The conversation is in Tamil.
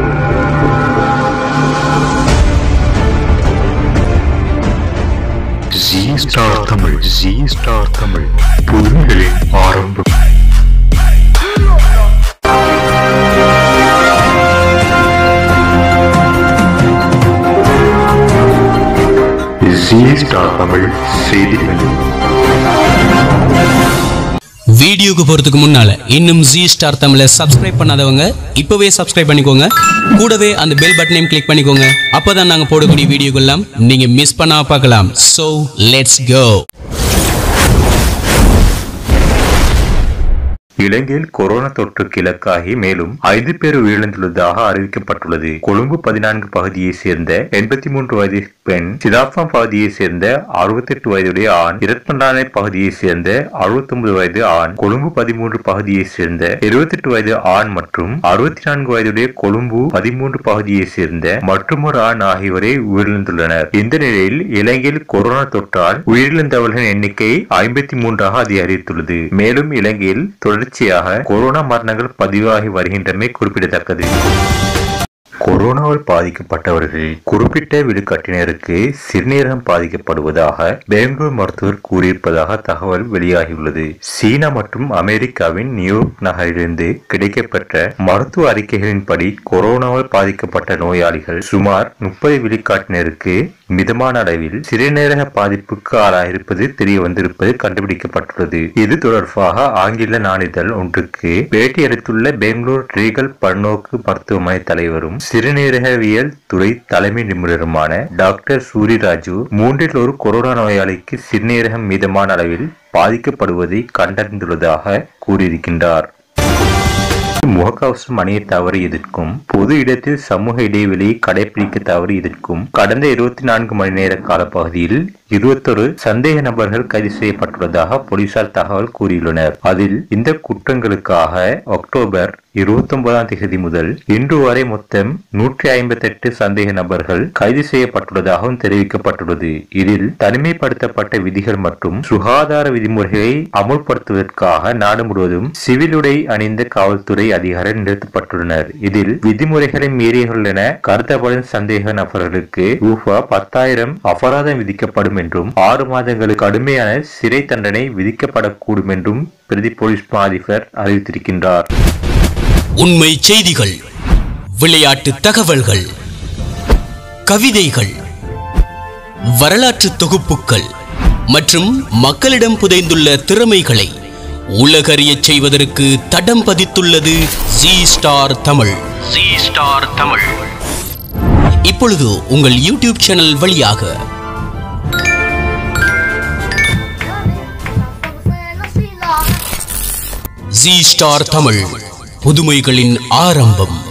ஜி ஸ்டார் தமிழ் ஜி ஸ்டார் தமிழ் புதுமைகளின் ஆரம்பம் ஜி ஸ்டார் தமிழ் செய்திகள் வீடியோக்கு போறதுக்கு முன்னால இன்னும் ஜி ஸ்டார் தமிழை சப்ஸ்கிரைப் பண்ணாதவங்க இப்பவே சப்ஸ்கிரைப் பண்ணிக்கோங்க கூடவே அந்த பெல் பட்டனையும் கிளிக் பண்ணிக்கோங்க அப்பதான் நாங்க போடக்கூடிய வீடியோக்கெல்லாம் நீங்க மிஸ் பண்ணாம பார்க்கலாம் சோ லெட்ஸ் கோ இலங்கையில் கொரோனா தொற்றுக்கு இலக்காகி மேலும் ஐந்து பேர் உயிரிழந்துள்ளதாக அறிவிக்கப்பட்டுள்ளது கொழும்பு பதினான்கு பகுதியை சேர்ந்த எண்பத்தி மூன்று வயது பெண் சிதாப்பம் பகுதியை சேர்ந்த அறுபத்தி எட்டு வயதுடைய ஆண் இரத்மண்டானை பகுதியை சேர்ந்த அறுபத்தி ஒன்பது வயது ஆண் கொழும்பு பதிமூன்று பகுதியை சேர்ந்த இருபத்தி எட்டு வயது ஆண் மற்றும் அறுபத்தி நான்கு வயதுடைய கொழும்பு பதிமூன்று பகுதியை சேர்ந்த மற்றொரு ஆண் ஆகியோரை உயிரிழந்துள்ளனர் இந்த நிலையில் இலங்கையில் கொரோனா தொற்றால் உயிரிழந்தவர்களின் எண்ணிக்கை ஐம்பத்தி மூன்றாக அதிகரித்துள்ளது மேலும் இலங்கையில் தொடர்ச்சியாக கொரோனா மரணங்கள் பதிவாகி வருகின்றமை குறிப்பிடத்தக்கது கொரோனாவால் பாதிக்கப்பட்டவர்கள் குறிப்பிட்ட விடுகட்டினருக்கு சிறுநீரகம் பாதிக்கப்படுவதாக பெங்களூர் மருத்துவர் கூறியிருப்பதாக தகவல் வெளியாகியுள்ளது சீனா மற்றும் அமெரிக்காவின் நியூயார்க் நகரிலிருந்து கிடைக்கப்பெற்ற மருத்துவ அறிக்கைகளின்படி கொரோனாவால் பாதிக்கப்பட்ட நோயாளிகள் சுமார் முப்பது விழுக்காட்டினருக்கு மிதமான அளவில் சிறுநீரக பாதிப்புக்கு ஆளாயிருப்பது தெரிய வந்திருப்பது கண்டுபிடிக்கப்பட்டுள்ளது இது தொடர்பாக ஆங்கில நாளிதழ் ஒன்றுக்கு பேட்டியளித்துள்ள பெங்களூர் ரீகல் பன்னோக்கு மருத்துவமனை தலைவரும் சிறுநீரகவியல் துறை தலைமை நிபுணருமான டாக்டர் சூரிராஜு மூன்றில் ஒரு கொரோனா நோயாளிக்கு சிறுநீரகம் மிதமான அளவில் பாதிக்கப்படுவதை கண்டறிந்துள்ளதாக கூறியிருக்கின்றார் முகக்கவசம் அணிய தவறியதற்கும் பொது இடத்தில் சமூக இடைவெளியை கடைபிடிக்க தவறியதற்கும் கடந்த இருபத்தி நான்கு மணி நேர காலப்பகுதியில் இருபத்தொரு சந்தேக நபர்கள் கைது செய்யப்பட்டுள்ளதாக போலீசார் தகவல் கூறியுள்ளனர் அதில் இந்த குற்றங்களுக்காக அக்டோபர் இருபத்தி ஒன்பதாம் தேதி முதல் இன்று வரை மொத்தம் நூற்றி ஐம்பத்தி எட்டு சந்தேக நபர்கள் கைது செய்யப்பட்டுள்ளதாகவும் தெரிவிக்கப்பட்டுள்ளது இதில் தனிமைப்படுத்தப்பட்ட விதிகள் மற்றும் சுகாதார விதிமுறைகளை அமுல்படுத்துவதற்காக நாடு முழுவதும் சிவில் உடை அணிந்த காவல்துறை அதிகாரிகள் நிறுத்தப்பட்டுள்ளனர் இதில் விதிமுறைகளை மீறியுள்ளன கருத்தப்படும் சந்தேக நபர்களுக்கு ரூபா பத்தாயிரம் அபராதம் விதிக்கப்படும் என்றும் ஆறு மாதங்களுக்கு கடுமையான சிறை தண்டனை விதிக்கப்படக்கூடும் என்றும் பிரதி போலீஸ் மா அதிபர் அறிவித்திருக்கின்றார் உண்மை செய்திகள் விளையாட்டு தகவல்கள் கவிதைகள் வரலாற்று தொகுப்புகள் மற்றும் மக்களிடம் புதைந்துள்ள திறமைகளை உலகறியச் செய்வதற்கு தடம் பதித்துள்ளது ஜி ஸ்டார் தமிழ் ஜி ஸ்டார் தமிழ் இப்பொழுது உங்கள் யூடியூப் சேனல் வழியாக ஜி ஸ்டார் தமிழ் புதுமைகளின் ஆரம்பம்